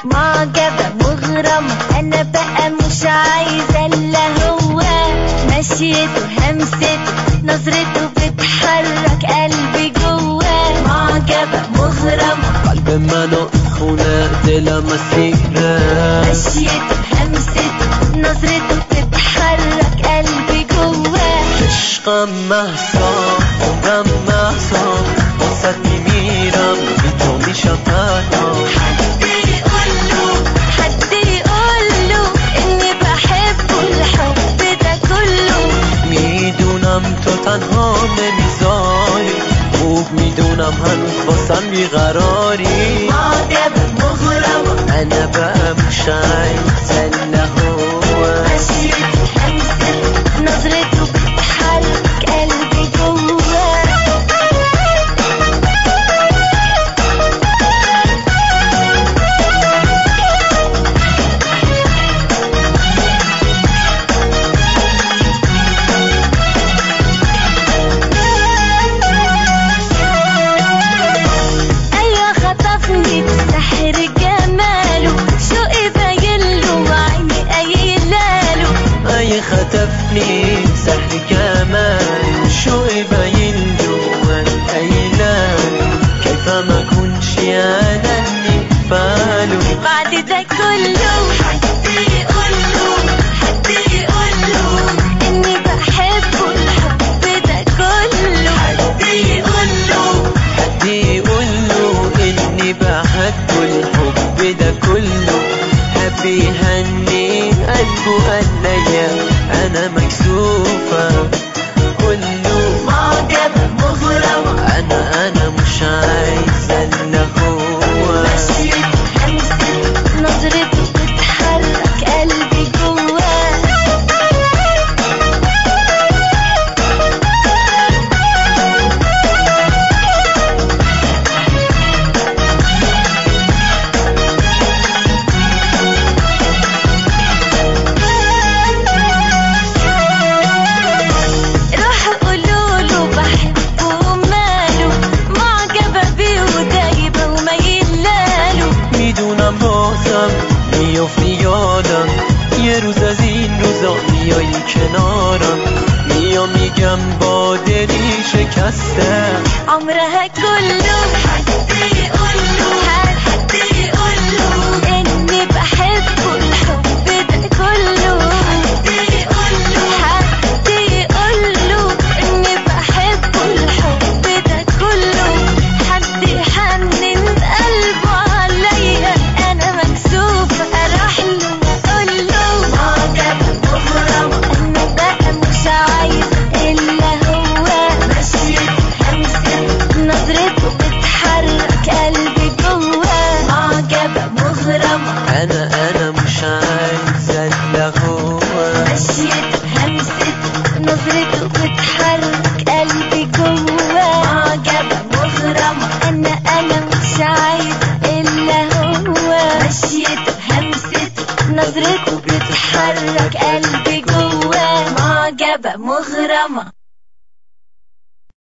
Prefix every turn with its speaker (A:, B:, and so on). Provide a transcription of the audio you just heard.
A: معجبة مغرمة أنا بقى مش عايزة إلا هو مشيته همسته نظرته بتحرك قلبي جواه معجبة مغرمة
B: قلب منو خونه دل مسیره
A: مشيته همسته نظرته بتحرك قلبي جواه
B: عشقم محسا عمرم محسا واسد میمیرم بی تو میشم تنها
A: حد يقوله حد يقوله إني بحبه الحب ده كله
B: میدونم تو تنها نمیذاری خوب میدونم هنوز باسم بیقراری
A: معجبة مغرمة
B: انا بقى مش عايز الا هو
A: مشيته همسته نظرته بتحرك قلبي جواه ايوه خطفني بسحر جماله شوقي باينله وعيني قايلاله
B: اي خطفني سحر كمان شو باين جوا الايلام كيف ما كنش انا اللي فاله
A: بعد ده كله حد يقوله حد يقوله اني بحبه الحب ده كله حد يقوله
B: حد يقول له اني بحب الحب ده كله حب يهني قلبه قليا انا مكسوفه كله
A: معجبة مغرمة
B: انا انا مش عايز الا هو
A: مشيته همسته نظرته بتحرك قلبي جواه روحوا قولوله بحبه وماله معجبة بيه ودايبة وميلاله
B: میدونم بازم میافتی یادم یه روز از این روزا میایی کنارم میام میگم با دلی شکسته
A: عمرها كله حد يقوله حد يقوله اني بحبه الحب ده كله حد يقوله حد يقوله اني بحبه الحب ده كله حد يحنن قلبه عليا انا مكسوفه اروح له واقول له معجبه مغرمه انا بقى مش عايزه الا هو مشيته همسته نظرته بتحرك قلبي جواه معجبة مغرمة
B: انا انا مش عايز الا هو
A: مشيته همسته نظرته بتحرك قلبي جواه معجبة مغرمة أنا أنا مش عايزة إلا هو مشيته همسته نظرته بتحرك قلبي جواه معجبة مغرمة